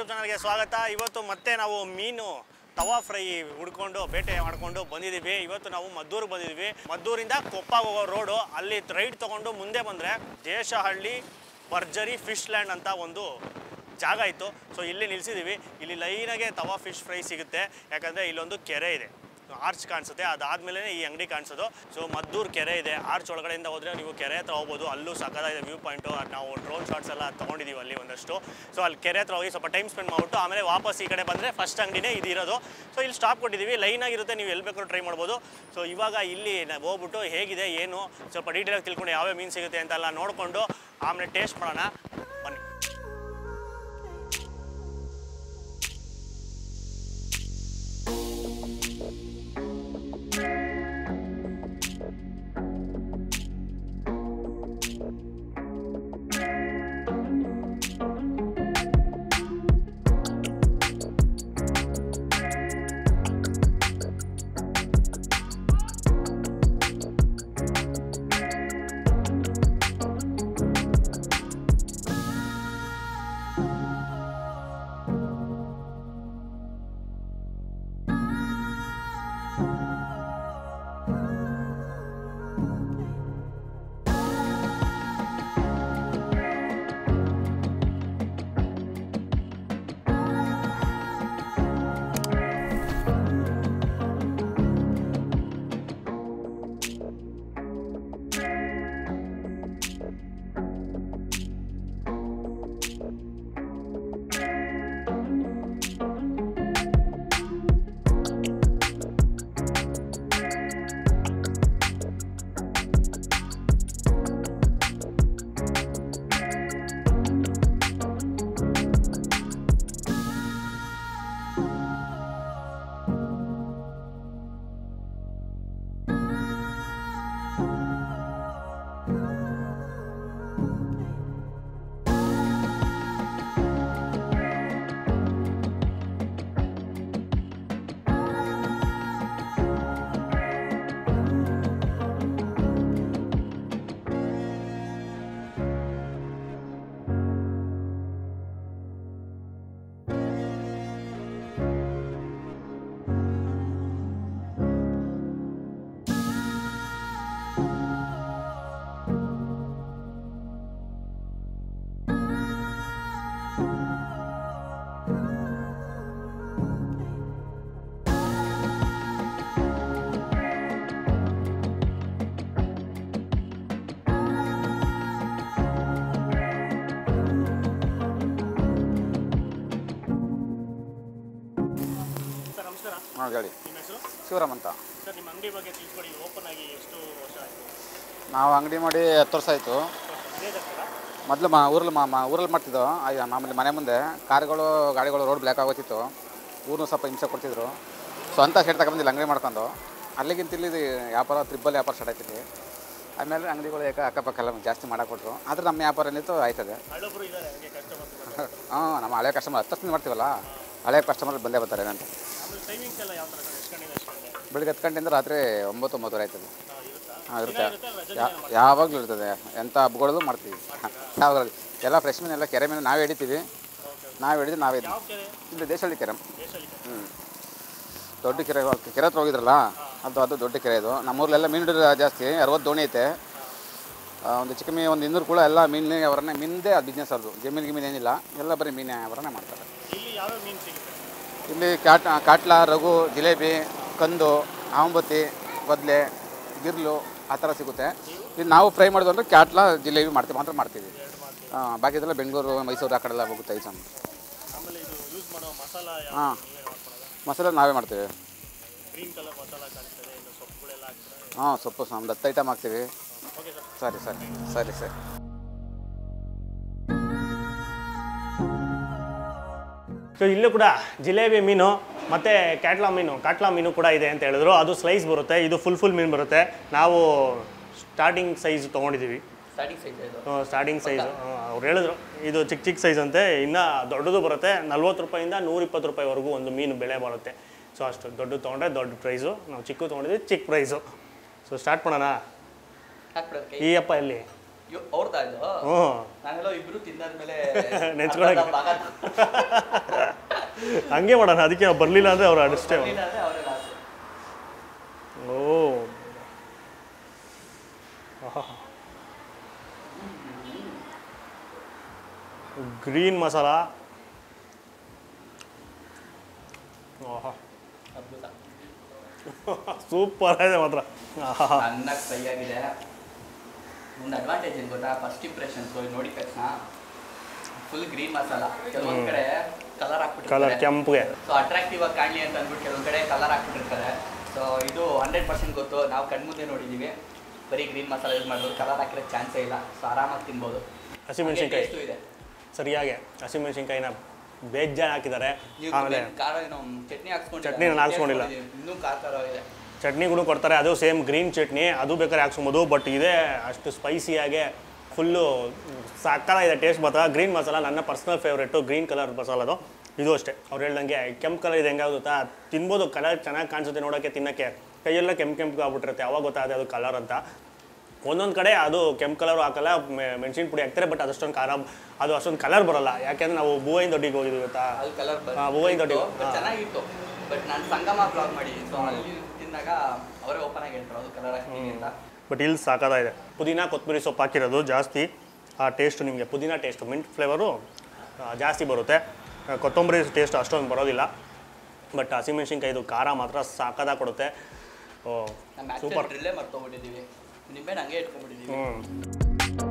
ಚಾನಲ್ಗೆ ಸ್ವಾಗತ ಇವತ್ತು ಮತ್ತೆ ನಾವು ಮೀನು ತವಾ ಫ್ರೈ ಹುಡ್ಕೊಂಡು ಬೇಟೆ ಮಾಡ್ಕೊಂಡು ಬಂದಿದ್ದೀವಿ ಇವತ್ತು ನಾವು ಮದ್ದೂರಿಗೆ ಬಂದಿದ್ದೀವಿ ಮದ್ದೂರಿಂದ ಕೊಪ್ಪಾಗ ಹೋಗೋ ರೋಡು ಅಲ್ಲಿ ರೈಡ್ ತಗೊಂಡು ಮುಂದೆ ಬಂದರೆ ದೇಶಹಳ್ಳಿ ಭರ್ಜರಿ ಫಿಶ್ ಲ್ಯಾಂಡ್ ಅಂತ ಒಂದು ಜಾಗ ಇತ್ತು ಸೊ ಇಲ್ಲಿ ನಿಲ್ಸಿದ್ದೀವಿ ಇಲ್ಲಿ ಲೈನಾಗೆ ತವಾ ಫಿಶ್ ಫ್ರೈ ಸಿಗುತ್ತೆ ಯಾಕಂದರೆ ಇಲ್ಲೊಂದು ಕೆರೆ ಇದೆ ಆರ್ಚ್ ಕಾಣಿಸುತ್ತೆ ಅದಾದ್ಮೇಲೆ ಈ ಅಂಗಡಿ ಕಾಣಿಸೋದು ಸೊ ಮದ್ದೂರು ಕೆರೆ ಇದೆ ಆರ್ಚ್ ಒಳಗಡೆಯಿಂದ ಹೋದ್ರೆ ನೀವು ಕೆರೆ ಹತ್ರ ಹೋಗ್ಬೋದು ಅಲ್ಲೂ ಸಕ್ಕದಾಗಿದೆ ವ್ಯೂ ಪಾಯಿಂಟು ನಾವು ಡ್ರೋನ್ ಶಾಟ್ಸ್ ಎಲ್ಲ ತೊಗೊಂಡಿದ್ದೀವಿ ಅಲ್ಲಿ ಒಂದಷ್ಟು ಸೊ ಅಲ್ಲಿ ಕೆರೆ ಹತ್ರ ಹೋಗಿ ಸ್ವಲ್ಪ ಟೈಮ್ ಸ್ಪೆಂಡ್ ಮಾಡ್ಬಿಟ್ಟು ಆಮೇಲೆ ವಾಪಸ್ ಈ ಕಡೆ ಬಂದರೆ ಫಸ್ಟ್ ಅಂಗಡಿನೇ ಇದು ಇರೋದು ಸೊ ಇಲ್ಲಿ ಸ್ಟಾಪ್ ಕೊಟ್ಟಿದ್ದೀವಿ ಲೈನ್ ಆಗಿರುತ್ತೆ ನೀವು ಎಲ್ಲಿ ಬೇಕಾದ್ರೂ ಟ್ರೈ ಮಾಡ್ಬೋದು ಸೊ ಇವಾಗ ಇಲ್ಲಿ ನಾವು ಹೋಗ್ಬಿಟ್ಟು ಹೇಗಿದೆ ಏನು ಸ್ವಲ್ಪ ಡೀಟೇಲಾಗಿ ತಿಳ್ಕೊಂಡು ಯಾವ್ಯಾವ ಮೀನು ಸಿಗುತ್ತೆ ಅಂತೆಲ್ಲ ನೋಡಿಕೊಂಡು ಆಮೇಲೆ ಟೇಸ್ಟ್ ಮಾಡೋಣ ಬನ್ನಿ ಸರ್ ನಮಸ್ಕಾರ ಹಾಂ ಗಾಡಿ ನಿಮ್ಮ ಹೆಸರು ಶಿವರಾಮ್ ಅಂತ ಸರ್ ನಿಮ್ಮ ಅಂಗಡಿ ಬಗ್ಗೆ ತಿಳ್ಸ್ಕೊಡಿ ಓಪನ್ ಆಗಿ ಎಷ್ಟು ವರ್ಷ ಆಯಿತು ನಾವು ಅಂಗಡಿ ಮಾಡಿ ಹತ್ತು ವರ್ಷ ಆಯಿತು ಇದೇ ಥರ ಮೊದಲು ಮಾ ಊರಲ್ಲಿ ಮಾ ಮಾ ಊರಲ್ಲಿ ಮಾಡ್ತಿದ್ದೋ ಆಯ್ತು ಮಾಮೂಲಿ ಮನೆ ಮುಂದೆ ಕಾರುಗಳು ಗಾಡಿಗಳು ರೋಡ್ ಬ್ಲ್ಯಾಕ್ ಆಗೋತಿತ್ತು ಊರನ್ನು ಸ್ವಲ್ಪ ಹಿಂಸೆ ಕೊಡ್ತಿದ್ರು ಸ್ವಂತ ಸೈಡ್ ತಗೊಂಬಂದಿಲ್ಲ ಅಂಗಡಿ ಮಾಡ್ಕೊಂಡು ಅಲ್ಲಿಗಿಂತ ಇಲ್ಲಿ ವ್ಯಾಪಾರ ತ್ರಿಬ್ಬಲ್ ವ್ಯಾಪಾರ ಸ್ಟಾರ್ಟ್ ಆಯ್ತದೆ ಆಮೇಲೆ ಅಂಗಡಿಗಳು ಯಾಕೆ ಅಕ್ಕಪಕ್ಕ ಎಲ್ಲ ಜಾಸ್ತಿ ಮಾಡಾಕೊಟ್ರು ಆದ್ರೆ ನಮ್ಮ ವ್ಯಾಪಾರ ಏನಿತ್ತು ಆಯ್ತದೆ ಹಳ್ಳೊಬ್ರು ಇದ್ದಾರೆ ಹಾಗೆ ಕಸ್ಟಮರ್ಸ್ ಹಾಂ ನಮ್ಮ ಹಳೆ ಕಸ್ಟಮರ್ ಹತ್ತು ವರ್ಷದಿಂದ ಮಾಡ್ತೀವಲ್ಲ ಹಳೆ ಕಸ್ಟಮರ್ ಬಂದೇ ಬರ್ತಾರೆ ಏನಂತ ಆಮೇಲೆ ಟೈಮಿಂಗ್ಸ್ ಎಲ್ಲ ಯಾವ ಥರ ಸರ್ ಎಷ್ಟು ಗಂಟೆಯಿಂದ ಎಷ್ಟು ಗಂಟೆ ಬೆಳಿಗ್ಗೆ ಹತ್ತು ಗಂಟೆಯಿಂದ ರಾತ್ರಿ ಒಂಬತ್ತು ಒಂಬತ್ತುವರೆ ಆಯ್ತದೆ ಹಾಂ, ಇರುತ್ತಾ ಹಾಂ ಇರುತ್ತೆ ಇರುತ್ತೆ ರಜೆ ಯಾ- ಯಾವಾಗಲೂ ಇರ್ತದೆ ಎಂಥ ಹಬ್ಬಗಳಲ್ಲೂ ಮಾಡ್ತೀವಿ ಯಾವಾಗಲೂ ಎಲ್ಲ ಫ್ರೆಶ್ ಮೀನು ಎಲ್ಲ ಕೆರೆ ಮೀನು ನಾವೇ ಹಿಡಿತೀವಿ ನಾವೇ ಹಿಡಿದು ನಾವೇ ಯಾವ ಕೆರೆ ಇಲ್ಲಿ ದೇಶಹಳ್ಳಿ ಕೆರೆ ದೇಶದಲ್ಲಿ ಹ್ಞೂ ದೊಡ್ಡ ಕೆರೆ ಕೆರೆ ಹತ್ರ ಹೋಗಿದ್ರಲ್ಲ ಅದು ಅದು ದೊಡ್ಡ ಕೆರೆ ಇದು ನಮ್ಮೂರಲ್ಲೆಲ್ಲ ಮೀನು ಹಿಡಿದ್ರೆ ಜಾಸ್ತಿ ಅರವತ್ತು ದೋಣಿ ಐತೆ ಆ, ಒಂದು ಚಿಕ್ಕ ಮೀನು ಒಂದು ಇನ್ನೂರು ಕೂಡ ಎಲ್ಲ ಮೀನು ಅವರನ್ನೇ ಮೀನಿದೆ ಅದು ಬಿಸ್ನೆಸ್ ಅದು ಜಮೀನಿಗೆ ಮೀನು ಏನಿಲ್ಲ ಎಲ್ಲ ಬರೀ ಮೀನು ಅವರನ್ನೇ ಮಾಡ್ತಾರೆ ಇಲ್ಲಿ ಯಾವ್ಯಾವ ಮೀನು ಸಿಗುತ್ತೆ ಇಲ್ಲಿ ಕಾಟ್ ಕಾಟ್ಲ ರಘು ಜಿಲೇಬಿ ಕಂದು ಆಂಬತಿ ಬದಲೆ ಗಿರ್ಲು ಆ ಥರ ಸಿಗುತ್ತೆ ಇದು ನಾವು ಫ್ರೈ ಮಾಡೋದು ಅಂದರೆ ಕ್ಯಾಟ್ಲ ಜಿಲೇಬಿ ಮಾಡ್ತೀವಿ ಮಾತ್ರ ಮಾಡ್ತೀವಿ ಹಾಂ ಬಾಕಿದೆಲ್ಲ ಬೆಂಗಳೂರು ಮೈಸೂರು ಆ ಕಡೆ ಎಲ್ಲ ಹೋಗುತ್ತೆ ಐಟಮ್ ಆಮೇಲೆ ಇದು ಯೂಸ್ ಮಾಡೋ ಮಸಾಲ ಯಾವ ಹಾಂ ನೀವೇ ಮಾಡ್ಕೊಳ್ಳೋದು ಮಸಾಲೆ ನಾವೇ ಮಾಡ್ತೀವಿ ಗ್ರೀನ್ ಕಲರ್ ಮಸಾಲ ಕಾಣಿಸ್ತದೆ ಇನ್ನು ಸೊಪ್ಪುಗಳೆಲ್ಲ ಹಾಕ್ತಾರೆ ಹಾಂ ಸೊಪ್ಪು ನಮ್ದು ಹತ್ತು ಐಟಮ್ ಹಾಕ್ತೀವಿ ಓಕೆ ಸರ್ ಸರಿ ಸರಿ ಸರಿ ಸರಿ ಸೊ ಇಲ್ಲೂ ಕೂಡ ಜಿಲೇಬಿ ಮೀನು ಮತ್ತು ಕ್ಯಾಟ್ಲಾ ಮೀನು ಕಾಟ್ಲಾ ಮೀನು ಕೂಡ ಇದೆ ಅಂತ ಹೇಳಿದ್ರು ಅದು ಸ್ಲೈಸ್ ಬರುತ್ತೆ ಇದು ಫುಲ್ ಫುಲ್ ಮೀನು ಬರುತ್ತೆ ನಾವು ಸ್ಟಾರ್ಟಿಂಗ್ ಸೈಜ್ ತೊಗೊಂಡಿದ್ದೀವಿ ಸ್ಟಾರ್ಟಿಂಗ್ ಸೈಜ್ ಇದು ಸ್ಟಾರ್ಟಿಂಗ್ ಸೈಜ್ ಅವ್ರು ಹೇಳಿದ್ರು ಇದು ಚಿಕ್ಕ ಚಿಕ್ಕ ಸೈಜ್ ಅಂತೆ ಇನ್ನು ದೊಡ್ಡದು ಬರುತ್ತೆ ನಲ್ವತ್ತು ರೂಪಾಯಿಂದ ನೂರಿಪ್ಪತ್ತು ರೂಪಾಯಿವರೆಗೂ ಒಂದು ಮೀನು ಬೆಲೆ ಬರುತ್ತೆ ಸೊ ಅಷ್ಟು ದೊಡ್ಡದು ತೊಗೊಂಡ್ರೆ ದೊಡ್ಡ ಪ್ರೈಸು ನಾವು ಚಿಕ್ಕ ತೊಗೊಂಡಿದ್ವಿ ಚಿಕ್ಕ ಪ್ರೈಸು ಸೊ ಸ್ಟಾರ್ಟ್ ಮಾಡೋಣ ಹಾಕ್ಬಿಡೋದು ಕೈ ಈ ಅಪ್ಪ ಎಲ್ಲಿ ಅವ್ರದ್ದಾ ಇದು ಹ್ಞೂ ನಾನೆಲ್ಲೋ ಇಬ್ರು ತಿಂದಾದ್ಮೇಲೆ ನೆಂಚ್ಕೊಳಕ್ಕೆ. ಅರ್ಧ ಭಾಗ ಹಂಗೆ ಮಾಡೋಣ ಅದಕ್ಕೆ ಅವ್ರು ಬರಲಿಲ್ಲ ಅಂದರೆ ಅವ್ರು ಅಷ್ಟೇ ಬರ್ಲಿಲ್ಲ ಅಂದ್ರೆ ಅವ್ರೇ last. ಓ ಗ್ರೀನ್ ಮಸಾಲ ಅದ್ಭುತ ಸೂಪರ್ ಆಗಿದೆ ಮಾತ್ರ ಆಹಾ. ಚೆನ್ನಾಗಿ ಫ್ರೈ ಆಗಿದೆ ಒಂದು ಅಡ್ವಾಂಟೇಜ್ ಏನು ಗೊತ್ತಾ ಫಸ್ಟ್ ಇಂಪ್ರೆಷನ್ಸ್ ನೋಡಿದ ತಕ್ಷಣ ಫುಲ್ ಗ್ರೀನ್ ಮಸಾಲ ಕೆಲವೊಂದ್ ಕಡೆ ಕಲರ್ ಕಲರ್ ಹಾಕ್ಬಿಟ್ಟಿರ್ತಾರೆ ಕೆಂಪಗೆ ಸೊ ಅಟ್ರಾಕ್ಟಿವ್ ಆಗಿ ಕಾಣಲಿ ಅಂತ ಅಂದ್ಬಿಟ್ಟು ಕೆಲವೊಂದ್ ಕಡೆ ಕಲರ್ ಹಾಕ್ಬಿಟ್ಟಿರ್ತಾರೆ ಸೊ ಇದು ಹಂಡ್ರೆಡ್ ಪರ್ಸೆಂಟ್ ಗೊತ್ತು ನಾವು ಕಣ್ಮುಂದೆ ನೋಡಿದ್ದೀವಿ ಬರೀ ಗ್ರೀನ್ ಮಸಾಲ ಯೂಸ್ ಮಾಡೋದು ಕಲರ್ ಹಾಕಿರೋ ಚಾನ್ಸೇ ಇಲ್ಲ ಸೊ ಆರಾಮಾಗಿ ತಿನ್ಬೋದು ಹಸಿಮೆಣಸಿನ್ಕಾಯಿ ಟೇಸ್ಟು ಇದೆ ಸರಿಯಾಗಿ ಹಸಿಮೆಣಸಿನ್ಕಾಯಿನ ಬೇಜಾನ್ ಹಾಕಿದ್ದಾರೆ ನೀವು ಆಮೇಲೆ ಖಾರ ಏನೋ ಚಟ್ನಿ ಹಾಕ್ಸ್ಕೊಂಡು ಚಟ್ನಿ ನಾನು ಹಾಕ್ಸ್ಕೊಂಡಿಲ್ಲ. ಇನ್ನೂ ಖಾರ ಖಾರ ಇದೆ ಚಟ್ನಿಗಳು ಕೊಡ್ತಾರೆ ಅದು ಸೇಮ್ ಗ್ರೀನ್ ಚಟ್ನಿ ಅದು ಬೇಕಾದ್ರೆ ಹಾಕ್ಸ್ಬೋದು ಬಟ್ ಇದೇ ಅಷ್ಟು ಸ್ಪೈಸಿಯಾಗೆ ಫುಲ್ಲು ಇದೆ ಟೇಸ್ಟ್ ಮಾತ್ರ ಗ್ರೀನ್ ಮಸಾಲ ನನ್ನ ಪರ್ಸ್ನಲ್ ಫೇವ್ರೇಟು ಗ್ರೀನ್ ಕಲರ್ ಮಸಾಲದು ಇದು ಅಷ್ಟೇ ಅವ್ರು ಹೇಳ್ದಂಗೆ ಕೆಂಪು ಕಲರ್ ಇದೆ ಹೆಂಗಾಗುತ್ತಾ ತಿನ್ಬೋದು ಕಲರ್ ಚೆನ್ನಾಗಿ ಕಾಣಿಸುತ್ತೆ ನೋಡೋಕ್ಕೆ ತಿನ್ನೋಕ್ಕೆ ಕೈಯೆಲ್ಲ ಕೆಂಪು ಕೆಂಪು ಆಗ್ಬಿಟ್ಟಿರುತ್ತೆ ಅವಾಗ ಗೊತ್ತಾಗುತ್ತೆ ಅದು ಕಲರ್ ಅಂತ ಒಂದೊಂದು ಕಡೆ ಅದು ಕೆಂಪು ಕಲರು ಹಾಕಲ್ಲ ಮೆಣಸಿನ ಪುಡಿ ಹಾಕ್ತಾರೆ ಬಟ್ ಅದಷ್ಟೊಂದು ಖಾರ ಅದು ಅಷ್ಟೊಂದು ಕಲರ್ ಬರಲ್ಲ ಯಾಕೆಂದ್ರೆ ನಾವು ಹೂವಿನ ದೊಡ್ಡಿಗೆ ಹೋಗಿದ್ವಿ ಗೊತ್ತಾ ಅಲ್ಲಿ ಕಲರ್ ಹಾ, ಹೂವಿನ ದೊಡ್ಡಿ. ಹಾ. ಚೆನ್ನಾಗಿತ್ತು ಬಟ್ ನಾನು ಸಂಗಮ ಬ್ಲಾಗ್ ಮಾಡಿ ಸೊ ಅಲ್ಲಿ ತಿಂದಾಗ ಅವರೇ ಓಪನ್ ಆಗಿ ಹೇಳ್ತಾರೆ ಅದು ಕಲರ್ ಹಾಕ್ತೀನಿ ಅಂತ ಬಟ್ ಇಲ್ಲಿ ಸಾಕಾಗಿದೆ ಪುದೀನ ಕೊತ್ತಂಬರಿ ಸೊಪ್ಪು ಹಾಕಿರೋದು ಜಾಸ್ತಿ ಆ ಟೇಸ್ಟ್ ನಿಮಗೆ ಪುದೀನ ಟೇಸ್ಟು ಮಿಂಟ್ ಫ್ಲೇವರು ಜಾಸ್ತಿ ಬರುತ್ತೆ ಆ, ಕೊತ್ತಂಬರಿ ಟೇಸ್ಟ್ ಅಷ್ಟೊಂದು ಬರೋದಿಲ್ಲ ಬಟ್ ಹಸಿಮೆಣ್ಸಿನ್ಕಾಯಿದು ಖಾರ ಮಾತ್ರ ಸಾಕಾದಾಗ ಕೊಡುತ್ತೆ ಓ ನಮ್ಮ ಸೂಪರ್ ಆ್ಯಕ್ಚುಲಿ ಡ್ರಿಲ್ಲೇ ಮರ್ತೋಗ್ಬಿಟ್ಟಿದ್ದೀವಿ ನಿಂಬೆಹಣ್ಣು ಹಂಗೆ ಇಟ್ಕೊಂಡ್ಬಿಟ್ಟಿದ್ದೀವಿ ಹ್ಞೂ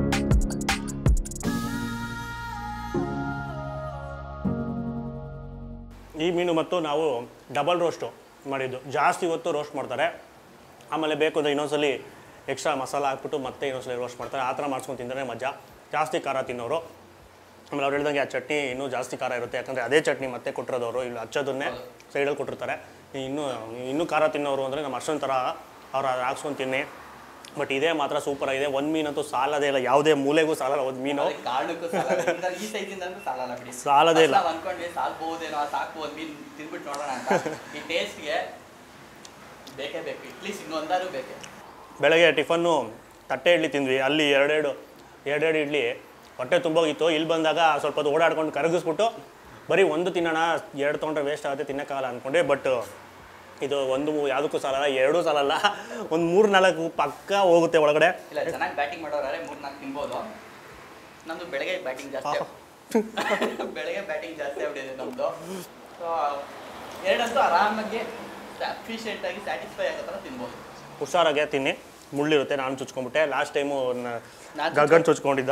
ಈ ಮೀನು ಮತ್ತು ನಾವು ಡಬಲ್ ರೋಸ್ಟು ಮಾಡಿದ್ದು ಜಾಸ್ತಿ ಹೊತ್ತು ರೋಸ್ಟ್ ಮಾಡ್ತಾರೆ ಆಮೇಲೆ ಬೇಕು ಅಂದರೆ ಇನ್ನೊಂದ್ಸಲಿ ಎಕ್ಸ್ಟ್ರಾ ಮಸಾಲ ಹಾಕ್ಬಿಟ್ಟು ಮತ್ತೆ ಇನ್ನೊಂದ್ಸಲಿ ರೋಸ್ಟ್ ಮಾಡ್ತಾರೆ ಆ ಥರ ಮಾಡ್ಸ್ಕೊಂಡು ತಿಂದರೆ ಮಜಾ ಜಾಸ್ತಿ ಖಾರ ತಿನ್ನೋರು ಆಮೇಲೆ ಅವ್ರು ಹೇಳ್ದಂಗೆ ಆ ಚಟ್ನಿ ಇನ್ನೂ ಜಾಸ್ತಿ ಖಾರ ಇರುತ್ತೆ ಯಾಕಂದರೆ ಅದೇ ಚಟ್ನಿ ಮತ್ತೆ ಕೊಟ್ಟಿರೋದವರು ಇಲ್ಲಿ ಹಚ್ಚೋದನ್ನೇ ಸೈಡಲ್ಲಿ ಕೊಟ್ಟಿರ್ತಾರೆ ಇನ್ನೂ ಇನ್ನೂ ಖಾರ ತಿನ್ನೋರು ಅಂದರೆ ನಮ್ಮ ಅಷ್ಟೊಂದು ಥರ ಅವ್ರು ಅದು ಹಾಕ್ಸ್ಕೊಂಡು ತಿನ್ನಿ ಬಟ್ ಇದೇ ಮಾತ್ರ ಸೂಪರ್ ಆಗಿದೆ ಒಂದು ಮೀನಂತೂ ಸಾಲದೇ ಇಲ್ಲ ಯಾವುದೇ ಮೂಲೆಗೂ ಸಾಲಲ್ಲ ಒಂದು ಮೀನು ಅದಕ್ಕೆ ಕಾರಣಕ್ಕೂ ಸಾಲಲ್ಲ ಇಂದ- ಈ ಸೈಜಿಂದ ಅಂತೂ ಸಾಲಲ್ಲ ಬಿಡಿ ಸಾಲದೇ ಇಲ್ಲ. ನಾವು ಅನ್ಕೊಂಡ್ವಿ ಸಾಲ್ಬಹುದೇನೋ ಸಾಕು ಒಂದು ಮೀನು ತಿಂದ್ಬಿಟ್ಟು ನೋಡೋಣ ಅಂತ ಈ ಟೇಸ್ಟ್ಗೆ ಬೇಕೇ ಬೇಕು ಅಟ್ಲೀಸ್ಟ್ ಇನ್ನೊಂದಾರು ಬೇಕೇ ಬೆಳಗ್ಗೆ ಟಿಫನ್ನು ತಟ್ಟೆ ಇಡ್ಲಿ ತಿಂದ್ವಿ ಅಲ್ಲಿ ಎರಡೆರಡು ಎರಡೆರಡು ಇಡ್ಲಿ ಹೊಟ್ಟೆ ತುಂಬೋಗಿತ್ತು ಇಲ್ಲಿ ಬಂದಾಗ ಸ್ವಲ್ಪ ಹೊತ್ತು ಓಡಾಡ್ಕೊಂಡು ಕರಗಿಸ್ಬಿಟ್ಟು ಬರೀ ಒಂದು ತಿನ್ನೋಣ ಎರಡು ತೊಗೊಂಡ್ರೆ ವೇಸ್ಟ್ ಆಗುತ್ತೆ ತಿನ್ನೋಕ್ಕಾಗಲ್ಲ ಅಂದ್ಕೊಂಡೆ ಬಟ್ ಇದು ಒಂದು ಯಾವುದಕ್ಕೂ ಸಾಲಲ್ಲ ಎರಡೂ ಸಾಲಲ್ಲ ಒಂದು ಮೂರು ನಾಲ್ಕು ಪಕ್ಕ ಹೋಗುತ್ತೆ ಒಳಗಡೆ ಇಲ್ಲ ಚೆನ್ನಾಗಿ ಬ್ಯಾಟಿಂಗ್ ಮಾಡೋರಾದ್ರೆ ಮೂರ್ ನಾಲ್ಕು ತಿನ್ಬೋದು ನಮ್ದು ಬೆಳಗ್ಗೆ ಬ್ಯಾಟಿಂಗ್ ಜಾಸ್ತಿ ಬೆಳಗ್ಗೆ ಬ್ಯಾಟಿಂಗ್ ಜಾಸ್ತಿ ಆಗ್ಬಿಟ್ಟಿದೆ ನಮ್ದು ಸೊ ಎರಡಂತೂ ಆರಾಮಾಗಿ ಅಫಿಷಿಯೆಂಟ್ ಆಗಿ ಸ್ಯಾಟಿಸ್ಫೈ ಆಗೋ ಥರ ತಿನ್ಬೋದು ಹುಷಾರಾಗೆ ತಿನ್ನಿ ಮುಳ್ಳಿರುತ್ತೆ ನಾನು ಚುಚ್ಕೊಂಡ್ಬಿಟ್ಟೆ ಲಾಸ್ಟ್ ಟೈಮು ನಾನ್ ಗಗನ್ ಚುಚ್ಕೊಂಡಿದ್ದ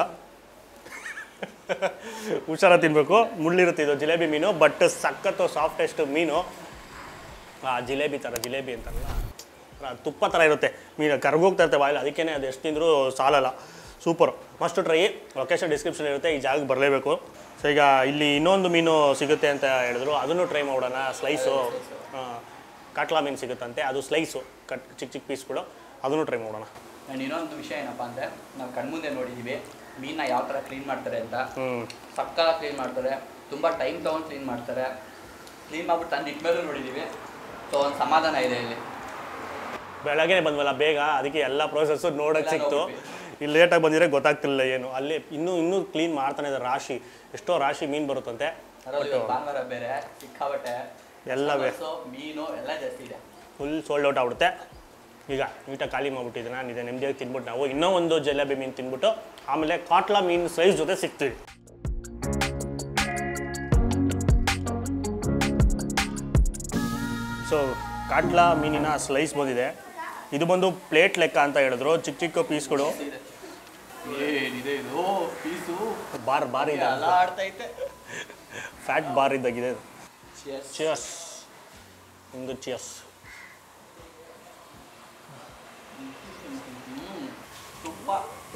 ಹುಷಾರ ತಿನ್ನಬೇಕು ಮುಳ್ಳಿರುತ್ತೆ ಇದು ಜಿಲೇಬಿ ಮೀನು ಬಟ್ ಸಖತ್ತು ಸಾಫ್ಟೆಸ್ಟ್ ಮೀನು ಆ ಜಿಲೇಬಿ ಥರ ಜಿಲೇಬಿ ಅಂತಾರಲ್ಲ ಆ ತುಪ್ಪ ಥರ ಇರುತ್ತೆ ಮೀನು ಕರ್ಗೋಗ್ತಾ ಇರುತ್ತೆ ಬಾಯಲ್ಲಿ ಅದಕ್ಕೇ ಅದು ಎಷ್ಟು ತಿಂದರೂ ಸಾಲಲ್ಲ super must try location description ಇರುತ್ತೆ ಈ ಜಾಗಕ್ಕೆ ಬರಲೇಬೇಕು ಸೊ ಈಗ ಇಲ್ಲಿ ಇನ್ನೊಂದು ಮೀನು ಸಿಗುತ್ತೆ ಅಂತ ಹೇಳಿದ್ರು ಅದನ್ನು ಟ್ರೈ ಮಾಡೋಣ ಸ್ಲೈಸು ಕಾಟ್ಲಾ ಮೀನು ಸಿಗುತ್ತಂತೆ ಅದು ಸ್ಲೈಸು ಕಟ್ ಚಿಕ್ಕ ಚಿಕ್ಕ ಪೀಸ್ಗಳು ಅದನ್ನು ಟ್ರೈ ಮಾಡೋಣ ನಾನು ಇನ್ನೊಂದು ವಿಷಯ ಏನಪ್ಪ ಅಂದರೆ ನಾವು ಕಣ್ಮುಂದೆ ನೋಡಿದ್ದೀವಿ ಮೀನ ಯಾವ ಥರ ಕ್ಲೀನ್ ಮಾಡ್ತಾರೆ ಅಂತ ಹ್ಞೂ ಸಕ್ಕಲ ಕ್ಲೀನ್ ಮಾಡ್ತಾರೆ ತುಂಬ ಟೈಮ್ ತೊಗೊಂಡು ಕ್ಲೀನ್ ಮಾಡ್ತಾರೆ ಕ್ಲೀನ್ ಮಾಡ್ಬಿಟ್ಟು ತಂದು ಇಟ್ಮೇಲೂ ನೋಡಿದ್ದೀವಿ ಸೊ ಒಂದು ಸಮಾಧಾನ ಇದೆ ಇಲ್ಲಿ ಬೆಳಗ್ಗೆ ಬಂದ್ವಲ್ಲ ಬೇಗ ಅದಕ್ಕೆ ಎಲ್ಲ ಪ್ರೋಸೆಸ್ಸು ನೋಡೋಕೆ ಎಲ್ಲ ಸಿಕ್ತು ನೋಡ್ಬಿಟ್ವಿ. ಇಲ್ಲಿ ಲೇಟಾಗಿ ಬಂದಿರೋ ಗೊತ್ತಾಗ್ತಿಲ್ಲ ಏನು ಅಲ್ಲಿ ಇನ್ನೂ ಇನ್ನೂ ಕ್ಲೀನ್ ಮಾಡ್ತಾನೆ ಇದ್ದಾರೆ ರಾಶಿ ಎಷ್ಟೋ ರಾಶಿ ಮೀನು ಬರುತ್ತಂತೆ ಅದರಲ್ಲಿ ಇವತ್ತು ಭಾನುವಾರ ಬೇರೆ ಸಿಕ್ಕಾಬಟ್ಟೆ ಎಲ್ಲ ಬೇ- ಸಮೋಸು, ಮೀನು ಎಲ್ಲ ಜಾಸ್ತಿ ಇದೆ ಫುಲ್ ಸೋಲ್ಡ್ ಔಟ್ ಆಗ್ಬಿಡುತ್ತೆ ಈಗ ನೀಟಾಗಿ ಖಾಲಿ ಮಾಡ್ಬಿಟ್ಟಿದ್ದೆ ನಾನು ಇದೆ ನೆಮ್ಮದಿಯಾಗಿ ತಿನ್ಬಿಟ್ಟು ನಾವು ಇನ್ನೂ ಒಂದು ಜಲೇಬಿ ಮೀನು ತಿನ್ಬಿಟ್ಟು ಆಮೇಲೆ ಕಾಟ್ಲಾ ಮೀನು ಸ್ಲೈಸ್ ಜೊತೆ ಸಿಗ್ತೀವಿ ಸೊ ಕಾಟ್ಲಾ ಮೀನಿನ ಸ್ಲೈಸ್ ಬಂದಿದೆ ಇದು ಬಂದು ಪ್ಲೇಟ್ ಲೆಕ್ಕ ಅಂತ ಹೇಳಿದ್ರು ಚಿಕ್ಕ ಚಿಕ್ಕ ಪೀಸ್ಗಳು ಇದೆ ಏನಿದೆ ಇದು ಪೀಸು ಬಾರ್ ಬಾರ್ ಇದೆ ಎಲ್ಲ ಆಡ್ತೈತೆ ಫ್ಯಾಟ್ ಬಾರ್ ಇದ್ದಾಗಿದೆ Cheers. ಚಿಯರ್ಸ್ ಒಂದು ಚಿಯರ್ಸ್ ಹ್ಮ್. ತುಪ್ಪ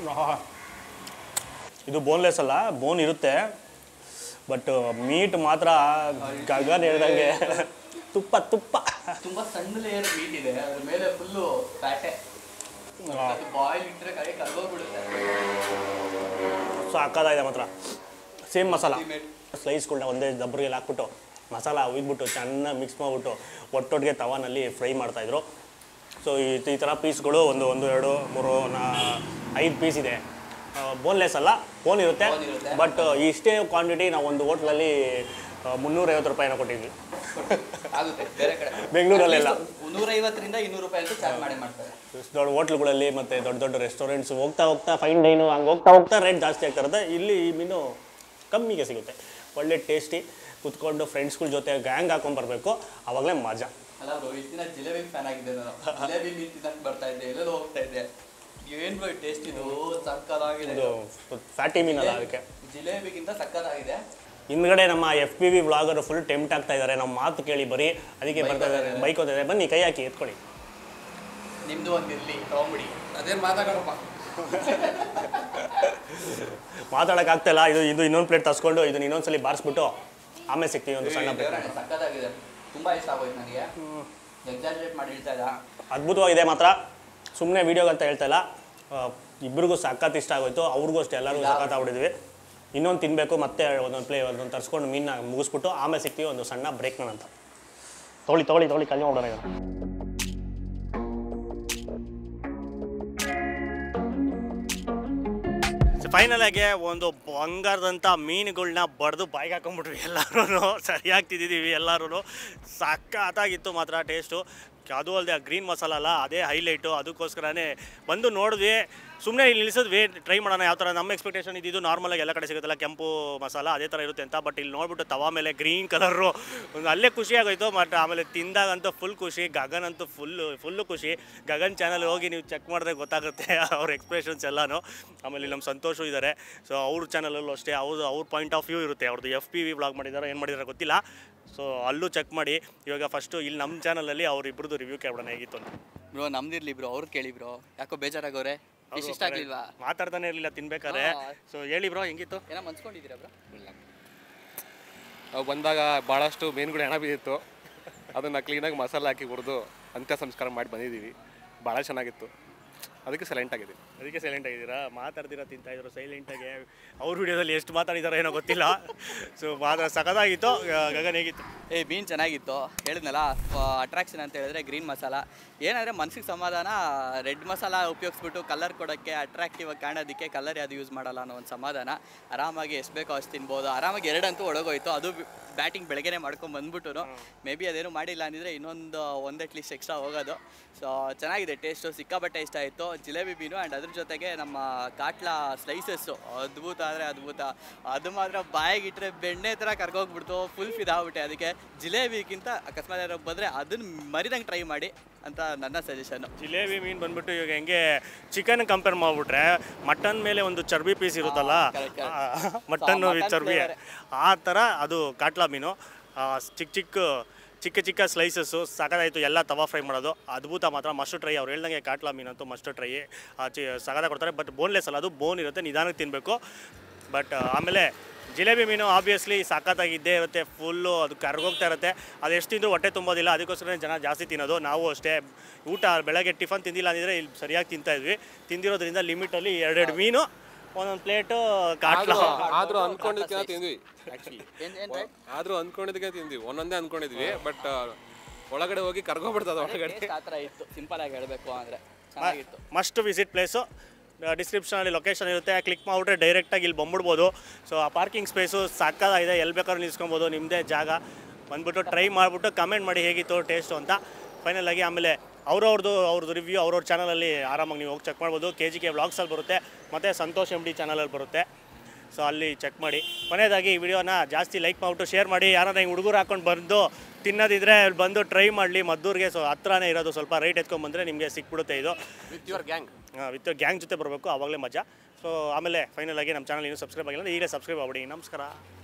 ಇದು ಬೋನ್ಲೆಸ್ ಅಲ್ಲ ಬೋನ್ ಇರುತ್ತೆ ಬಟ್ ಮೀಟ್ ಮಾತ್ರ ಗಗನ್ ಹೇಳ್ದಂಗೆ ತುಪ್ಪ ತುಪ್ಪ ತುಂಬಾ ಸಣ್ಣ ಲೇಯರ್ ಮೀಟ್ ಇದೆ ಅದ್ರ ಮೇಲೆ ಫುಲ್ಲು ಫ್ಯಾಟೆ ಬಾಯ್ಲ್ ಇಟ್ಟರೆ ಕೈ ಕರ್ಗೋಗ್ಬಿಡುತ್ತೆ ಸಾಕಾಗಿದೆ ಮಾತ್ರ ಸೇಮ್ ಮಸಾಲ Ultimate. ಸ್ಲೈಸ್ಗಳನ್ನ ಒಂದೇ ದಬ್ಬರಿಗೆ ಹಾಕ್ಬಿಟ್ಟು ಮಸಾಲ ಹುಯ್ದ್ಬಿಟ್ಟು ಚೆನ್ನಾಗಿ ಮಿಕ್ಸ್ ಮಾಡಿಬಿಟ್ಟು ಒಟ್ಟೊಟ್ಟಿಗೆ ತವಾನಲ್ಲಿ ಫ್ರೈ ಮಾಡ್ತಾಯಿದ್ರು ಸೊ ಈ ಈ ಥರ ಪೀಸ್ಗಳು ಒಂದು ಒಂದು ಎರಡು ಮೂರು ನಾ ಐದು ಪೀಸ್ ಇದೆ ಬೋನ್ಲೆಸ್ ಅಲ್ಲ ಬೋನ್ ಇರುತ್ತೆ Bone ಇರುತ್ತೆ. ಬಟ್ ಇಷ್ಟೇ ಕ್ವಾಂಟಿಟಿ ನಾವು ಒಂದು ಹೋಟ್ಲಲ್ಲಿ ಮುನ್ನೂರೈವತ್ತು ರೂಪಾಯಿನ ಕೊಟ್ಟಿದ್ವಿ ಆಗುತ್ತೆ ಬೇರೆ ಕಡೆ ಬೆಂಗಳೂರಲ್ಲೆಲ್ಲ. ನೂರೈವತ್ತರಿಂದ ಇನ್ನೂರು ರೂಪಾಯಿ ಅಂತೂ ಚಾರ್ಜ್ ಮಾಡೇ ಮಾಡ್ತಾರೆ ದೊಡ್ಡ ಹೋಟ್ಲುಗಳಲ್ಲಿ ಮತ್ತು ದೊಡ್ಡ ದೊಡ್ಡ ರೆಸ್ಟೋರೆಂಟ್ಸ್ ಹೋಗ್ತಾ ಹೋಗ್ತಾ ಫೈನ್ ಡೈನು ಹಂಗೆ ಹೋಗ್ತಾ ಹೋಗ್ತಾ ರೇಟ್ ಜಾಸ್ತಿ ಆಗ್ತಾ ಇರುತ್ತೆ ಇಲ್ಲಿ ಈ ಮೀನು ಕಮ್ಮಿಗೆ ಸಿಗುತ್ತೆ ಒಳ್ಳೆ ಟೇಸ್ಟಿ ಕುತ್ಕೊಂಡು ಫ್ರೆಂಡ್ಸ್ಗಳ ಜೊತೆ ಗ್ಯಾಂಗ್ ಹಾಕೊಂಡ್ಬರ್ಬೇಕು ಆವಾಗಲೇ ಮಜಾ ಅಲ್ಲ ಬ್ರೋ ಇಷ್ಟು ದಿನ ಜಿಲೇಬಿ ಫ್ಯಾನ್ ಆಗಿದ್ದೆ ನಾನು ಜಿಲೇಬಿ ಮೀನ್ ತಿನ್ನಕ್ ಬರ್ತಾ ಇದ್ದೆ ಎಲ್ಲೆಲ್ಲೋ ಹೋಗ್ತಾ ಇದ್ದೆ ಏನ್ ಬ್ರೋ ಟೇಸ್ಟ್ ಇದು ಸಕ್ಕತ್ತಾಗಿದೆ ಇದು ಫ್ಯಾಟಿ ಮೀನಲ್ಲ ಅದಕ್ಕೆ ಜಿಲೇಬಿಗಿಂತ ಸಕ್ಕತ್ತಾಗಿದೆ ಹಿಂದ್ಗಡೆ ನಮ್ಮ F P V blogger full tempt ಆಗ್ತಾ ಇದ್ದಾರೆ ನಮ್ಮ ಮಾತು ಕೇಳಿ ಬರೀ ಅದಕ್ಕೆ ಬರ್ತಾ ಇದ್ದಾರೆ ಬೈಕ್ ಹೋಗ್ತಾ ಬನ್ನಿ ಕೈ ಹಾಕಿ ಎತ್ಕೊಳ್ಳಿ ನಿಮ್ದು ಒಂದ್ ಇರ್ಲಿ ತಗೊಂಬಿಡಿ ಅದೇನು ಮಾತಾಡೋಪ್ಪ ಮಾತಾಡೋಕ್ಕಾಗ್ತಾಯಿಲ್ಲ ಇದು ಇದು ಇನ್ನೊಂದು ಪ್ಲೇಟ್ ತಸ್ಕೊಂಡು ಇದನ್ನ ಇನ್ನೊಂದ್ಸಲಿ ಬಾರಿಸ್ಬಿಟ್ಟು ಆಮೇಲೆ ಸಿಗ್ತೀವಿ ಒಂದು ಸಣ್ಣ ಪ್ಲೇಟ್ ದೇವ್ರಣ್ಣ, ಸಕ್ಕತ್ತಾಗಿದೆ ತುಂಬಾ ಇಷ್ಟ ಆಗೋಯ್ತು ನನಗೆ ಎಕ್ಸಾಜರೇಟ್ ಮಾಡಿ ಹೇಳ್ತಾ ಇಲ್ಲ ಅದ್ಭುತವಾಗಿದೆ ಮಾತ್ರ ಸುಮ್ಮನೆ ವೀಡಿಯೋಗೆ ಅಂತ ಹೇಳ್ತಾ ಇಲ್ಲ ಆ, ಇಬ್ರಿಗೂ ಸಖತ್ ಇಷ್ಟ ಆಗೋಯ್ತು ಅವ್ರಿಗೂ ಅಷ್ಟೇ ಎಲ್ಲರಿಗೂ ಸಖತ್ ಆಗ್ಬಿಟ್ಟಿದ್ವಿ ಇನ್ನೊಂದು ತಿನ್ನಬೇಕು ಮತ್ತೆ ಒಂದೊಂದು ಪ್ಲೇ ಒಂದೊಂದು ತರಿಸ್ಕೊಂಡು ಮೀನ ಮುಗಿಸ್ಬಿಟ್ಟು ಆಮೇಲೆ ಸಿಗ್ತೀವಿ ಒಂದು ಸಣ್ಣ ಬ್ರೇಕ್ ಅಂತ ತೊಗೊಳ್ಳಿ ತೊಗೊಳ್ಳಿ ತೊಗೊಳ್ಳಿ ಕಲ್ಲು ಮಾಡೋಣ ಇದನ್ನ. ಫೈನಲ್ ಆಗಿ ಒಂದು ಬಂಗಾರದಂಥ ಮೀನುಗಳನ್ನ ಬಡ್ದು ಬಾಯಿಗೆ ಹಾಕೊಂಡ್ಬಿಟ್ವಿ ಎಲ್ಲರೂ ಸರಿಯಾಗಿ ತಿಂದಿದ್ದೀವಿ ಎಲ್ಲರೂ ಸಖತ್ತಾಗಿತ್ತು ಮಾತ್ರ ಟೇಸ್ಟು ಅದು ಅಲ್ಲದೆ ಆ ಗ್ರೀನ್ ಮಸಾಲ ಅಲ್ಲ ಅದೇ ಹೈಲೈಟು ಅದಕ್ಕೋಸ್ಕರನೇ ಬಂದು ನೋಡಿದ್ವಿ ಸುಮ್ಮನೆ ಇಲ್ಲಿ ನಿಲ್ಸಿದ್ವಿ ಟ್ರೈ ಮಾಡೋಣ ಯಾವ ಥರ ನಮ್ಮ ಎಕ್ಸ್ಪೆಕ್ಟೇಷನ್ ಇದ್ದಿದ್ದು ನಾರ್ಮಲಾಗಿ ಎಲ್ಲ ಕಡೆ ಸಿಗುತ್ತಲ್ಲ ಕೆಂಪು ಮಸಾಲ ಅದೇ ಥರ ಇರುತ್ತೆ ಅಂತ ಬಟ್ ಇಲ್ಲಿ ನೋಡ್ಬಿಟ್ಟು ತವಾ ಮೇಲೆ ಗ್ರೀನ್ ಕಲರು ಒಂದು ಅಲ್ಲೇ ಖುಷಿ ಆಗೋಯ್ತು ಬಟ್ ಆಮೇಲೆ ತಿಂದಾಗಂತೂ ಫುಲ್ ಖುಷಿ ಗಗನ್ ಅಂತೂ ಫುಲ್ಲು ಫುಲ್ಲು ಖುಷಿ ಗಗನ್ ಚಾನಲ್ ಹೋಗಿ ನೀವು ಚೆಕ್ ಮಾಡಿದ್ರೆ ಗೊತ್ತಾಗುತ್ತೆ ಅವ್ರ ಎಕ್ಸ್ಪ್ರೆಷನ್ಸ್ ಎಲ್ಲನೂ ಆಮೇಲೆ ಇಲ್ಲಿ ನಮ್ಮ ಸಂತೋಷು ಇದ್ದಾರೆ ಸೊ ಅವ್ರ ಚಾನಲಲ್ಲೂ ಅಷ್ಟೇ ಅವ್ರದ್ದು ಅವ್ರ ಪಾಯಿಂಟ್ ಆಫ್ ವ್ಯೂ ಇರುತ್ತೆ ಅವ್ರದ್ದು ಎಫ್ ಪಿ ವಿ ಬ್ಲಾಗ್ ಮಾಡಿದ್ದಾರೆ ಏನು ಮಾಡಿದ್ದಾರೆ ಗೊತ್ತಿಲ್ಲ ಸೊ ಅಲ್ಲೂ ಚೆಕ್ ಮಾಡಿ ಇವಾಗ ಫಸ್ಟು ಇಲ್ಲಿ ನಮ್ಮ ಚಾನಲಲ್ಲಿ ಅವ್ರಿಬ್ರದ್ದು ರಿವ್ಯೂ ಕೇಳೋಣ ಹೇಗಿತ್ತು ಅಂತ ಬ್ರೋ ನಮ್ದಿರ್ಲಿ ಬ್ರೋ ಅವ್ರು ಕೇಳಿ ಬ್ರೋ ಯಾಕೋ ಬೇಜಾರಾಗೋರೆ ಫಿಶ್ ಇಷ್ಟ ಆಗ್ಲಿಲ್ವಾ ಮಾತಾಡ್ತಾನೆ ಇರಲಿಲ್ಲ ತಿನ್ಬೇಕಾದ್ರೆ ಹಾ. ಸೊ ಹೇಳಿ ಬ್ರೋ ಹೆಂಗಿತ್ತು ಏನೋ ಮನ್ಸ್ಕೊಂಡಿದ್ದೀರಾ ಬ್ರೋ ನಾವು ಬಂದಾಗ ಭಾಳಷ್ಟು ಮೀನುಗಳು ಹೆಣ ಬಿದ್ದಿತ್ತು ಅದನ್ನು ಕ್ಲೀನಾಗಿ ಮಸಾಲೆ ಹಾಕಿ ಹುರಿದು ಅಂತ್ಯ ಸಂಸ್ಕಾರ ಮಾಡಿ ಬಂದಿದ್ದೀವಿ ಭಾಳ ಚೆನ್ನಾಗಿತ್ತು ಅದಕ್ಕೆ ಸೈಲೆಂಟ್ ಆಗಿದೆ ಅದಕ್ಕೆ ಸೈಲೆಂಟ್ ಆಗಿದ್ದೀರಾ ಮಾತಾಡ್ದಿರಾ ತಿಂತಾ ಇದ್ರು ಸೈಲೆಂಟಾಗಿ ಅವ್ರ ವಿಡಿಯೋದಲ್ಲಿ ಎಷ್ಟು ಮಾತಾಡಿದಾರೋ ಏನೋ ಗೊತ್ತಿಲ್ಲ ಸೊ ಮಾತ್ರ ಸಖತ್ತಾಗಿತ್ತು ಗ- ಗಗನ್ ಹೇಗಿತ್ತು ಏ ಮೀನು ಚೆನ್ನಾಗಿತ್ತು ಹೇಳಿದ್ನಲ್ಲ ಅಟ್ರಾಕ್ಷನ್ ಅಂತ ಹೇಳಿದ್ರೆ ಗ್ರೀನ್ ಮಸಾಲ ಏನಂದರೆ ಮನ್ಸಿಗೆ ಸಮಾಧಾನ ರೆಡ್ ಮಸಾಲ ಉಪಯೋಗಿಸ್ಬಿಟ್ಟು ಕಲರ್ ಕೊಡೋಕ್ಕೆ ಅಟ್ರಾಕ್ಟಿವ್ ಆಗಿ ಕಾಣೋದಕ್ಕೆ ಕಲರ್ ಯಾವುದು ಯೂಸ್ ಮಾಡಲ್ಲ ಅನ್ನೋ ಒಂದು ಸಮಾಧಾನ ಆರಾಮಾಗಿ ಎಷ್ಟು ಬೇಕೋ ಅಷ್ಟು ತಿನ್ಬೋದು ಆರಾಮಾಗಿ ಎರಡಂತೂ ಒಳಗೋಯ್ತು ಅದು ಬ್ಯಾಟಿಂಗ್ ಬೆಳಗ್ಗೆನೆ ಮಾಡ್ಕೊಂಡು ಬಂದ್ಬಿಟ್ಟು ಮೇ ಬಿ ಅದೇನು ಮಾಡಿಲ್ಲ ಅಂದಿದ್ರೆ ಇನ್ನೊಂದು ಒಂದು ಅಟ್ಲೀಸ್ಟ್ ಎಕ್ಸ್ಟ್ರಾ ಹೋಗೋದು ಸೊ ಚೆನ್ನಾಗಿದೆ ಟೇಸ್ಟು ಸಿಕ್ಕಾಪಟ್ಟೆ ಇಷ್ಟ ಆಯಿತು ಜಿಲೇಬಿ ಮೀನು ಆ್ಯಂಡ್ ಅದ್ರ ಜೊತೆಗೆ ನಮ್ಮ ಕಾಟ್ಲಾ ಸ್ಲೈಸಸ್ಸು ಅದ್ಭುತ ಅಂದರೆ ಅದ್ಭುತ ಅದು ಮಾತ್ರ ಬಾಯಿಗಿಟ್ರೆ ಬೆಣ್ಣೆ ಥರ ಕರ್ಕೋಗ್ಬಿಡ್ತು ಫುಲ್ ಫಿದಾಗ್ಬಿಟ್ಟೆ ಅದಕ್ಕೆ ಜಿಲೇಬಿಗಿಂತ ಅಕಸ್ಮಾತ್ ಯಾರೋ ಬಂದರೆ ಅದನ್ನ ಮರಿದಂಗೆ ಟ್ರೈ ಮಾಡಿ ಅಂತ ನನ್ನ ಸಜೆಷನ್ನು ಜಿಲೇಬಿ ಮೀನು ಬಂದ್ಬಿಟ್ಟು ಇವಾಗ ಹೆಂಗೆ ಚಿಕನ್ ಕಂಪೇರ್ ಮಾಡಿಬಿಟ್ರೆ ಮಟನ್ ಮೇಲೆ ಒಂದು ಚರ್ಬಿ ಪೀಸ್ ಇರುತ್ತಲ್ಲ ಹಾ, correct, correct. Mutton So, mutton ಚರ್ಬಿ flavour. ಆ ಥರ ಅದು ಕಾಟ್ಲಾ ಮೀನು ಆ, ಚಿಕ್ಕ ಚಿಕ್ಕ ಚಿಕ್ಕ ಚಿಕ್ಕ ಸ್ಲೈಸಸ್ಸು ಸಾಕಾದಾಯಿತು ಎಲ್ಲ ತವಾ ಫ್ರೈ ಮಾಡೋದು ಅದ್ಭುತ ಮಾತ್ರ ಮಸ್ಟ್ ಟ್ರೈ ಅವ್ರು ಹೇಳ್ದಂಗೆ ಕಾಟ್ಲಾ ಮೀನಂತೂ ಮಸ್ಟ್ ಟ್ರೈ ಚಿ ಸಗದ ಕೊಡ್ತಾರೆ ಬಟ್ ಬೋನ್ಲೆಸ್ ಅಲ್ಲ ಅದು ಬೋನ್ ಇರುತ್ತೆ ನಿಧಾನಕ್ಕೆ ತಿನ್ನಬೇಕು ಬಟ್ ಆಮೇಲೆ ಜಿಲೇಬಿ ಮೀನು ಆಬ್ವಿಯಸ್ಲಿ ಸಖತ್ತಾಗಿದ್ದೇ ಇರುತ್ತೆ ಫುಲ್ಲು ಅದು ಕರ್ಗೋಗ್ತಾ ಇರುತ್ತೆ ಅದು ಎಷ್ಟು ತಿಂದರೂ ಹೊಟ್ಟೆ ತುಂಬೋದಿಲ್ಲ ಅದಕ್ಕೋಸ್ಕರ ಜನ ಜಾಸ್ತಿ ತಿನ್ನೋದು ನಾವು ಅಷ್ಟೇ ಊಟ ಬೆಳಗ್ಗೆ ಟಿಫನ್ ತಿಂದಿಲ್ಲ ಅಂದಿದ್ರೆ ಇಲ್ಲಿ ಸರಿಯಾಗಿ ತಿಂತಾ ಇದ್ವಿ ತಿಂದಿರೋದ್ರಿಂದ ಲಿಮಿಟಲ್ಲಿ ಎರಡೆರಡು ಮೀನು ಒಂದೊಂದು ಪ್ಲೇಟು ಕಾಟ್ಲಾ ಆದರೂ ಅನ್ಕೊಂಡಿದ್ದಕ್ಕೆ ತಿಂದ್ವಿ ಆ್ಯಕ್ಚುಲಿ ಏನು ಏನು ಆದರೂ ಅಂದ್ಕೊಂಡಿದ್ದಕ್ಕೆ ತಿಂದ್ವಿ ಒಂದೊಂದೇ ಅಂದ್ಕೊಂಡಿದ್ವಿ ಬಟ್ ಒಳಗಡೆ ಹೋಗಿ ಕರ್ಕೊಬಿಡ್ತದೆ ಒಳಗಡೆ ಟೇಸ್ಟ್ ಆ ಥರ ಇತ್ತು ಸಿಂಪಲ್ ಆಗಿ ಹೇಳಬೇಕು ಅಂದರೆ ಚೆನ್ನಾಗಿತ್ತು ಮಸ್ಟ್ ವಿಸಿಟ್ ಪ್ಲೇಸು ಡಿಸ್ಕ್ರಿಪ್ಷನಲ್ಲಿ ಲೊಕೇಶನ್ ಇರುತ್ತೆ ಕ್ಲಿಕ್ ಮಾಡಿಬಿಟ್ರೆ ಡೈರೆಕ್ಟಾಗಿ ಇಲ್ಲಿ ಬಂದ್ಬಿಡ್ಬೋದು ಸೊ ಆ ಪಾರ್ಕಿಂಗ್ ಸ್ಪೇಸು ಸಾಕಾಗಿದೆ ಎಲ್ಲಿ ಬೇಕಾದ್ರೂ ನಿಲ್ಸ್ಕೊಬೋದು ನಿಮ್ಮದೇ ಜಾಗ ಬಂದ್ಬಿಟ್ಟು ಟ್ರೈ ಮಾಡಿಬಿಟ್ಟು ಕಮೆಂಟ್ ಮಾಡಿ ಹೇಗಿತ್ತು ಟೇಸ್ಟು ಅಂತ ಫೈನಲ್ ಆಗಿ ಆಮೇಲೆ ಅವ್ರವ್ರದ್ದು ಅವ್ರದ್ದು ರಿವ್ಯೂ ಅವ್ರವ್ರ ಚಾನಲಲ್ಲಿ ಆರಾಮಾಗಿ ನೀವು ಹೋಗಿ ಚೆಕ್ ಮಾಡ್ಬೋದು ಕೆ ಜಿ ಕೆ ವ್ಲಾಗ್ಸಲ್ಲಿ ಬರುತ್ತೆ ಮತ್ತು ಸಂತೋಷ್ ಎಮ್ ಡಿ ಚಾನಲಲ್ಲಿ ಬರುತ್ತೆ ಸೊ ಅಲ್ಲಿ ಚೆಕ್ ಮಾಡಿ ಕೊನೆಯದಾಗಿ ಈ ವಿಡಿಯೋನ ಜಾಸ್ತಿ ಲೈಕ್ ಮಾಡಿಬಿಟ್ಟು ಶೇರ್ ಮಾಡಿ ಯಾರನ್ನ ಹಿಂಗೆ ಹುಡುಗರು ಹಾಕೊಂಡು ಬಂದು ತಿನ್ನೋದಿದ್ರೆ ಅಲ್ಲಿ ಬಂದು ಟ್ರೈ ಮಾಡಲಿ ಮದ್ದೂರಿಗೆ ಸೊ ಹತ್ರನೇ ಇರೋದು ಸ್ವಲ್ಪ ರೈಟ್ ಎತ್ಕೊಂಡ್ಬಂದರೆ ನಿಮಗೆ ಸಿಕ್ಬಿಡುತ್ತೆ ಇದು with your gang with gang ಜೊತೆ ಬರಬೇಕು ಆವಾಗಲೇ ಮಜಾ ಸೊ ಆಮೇಲೆ ಫೈನಲ್ ಆಗಿ ನಮ್ಮ ಚಾನಲ್ ಇನ್ನೂ ಸಬ್ಸ್ಕ್ರೈಬ್ ಆಗಿಲ್ಲ ಅಂದ್ರೆ ಈಗಲೇ ಸಬ್ಸ್ಕ್ರೈಬ್ ಆಗ್ಬಿಡಿ ನಮಸ್ಕಾರ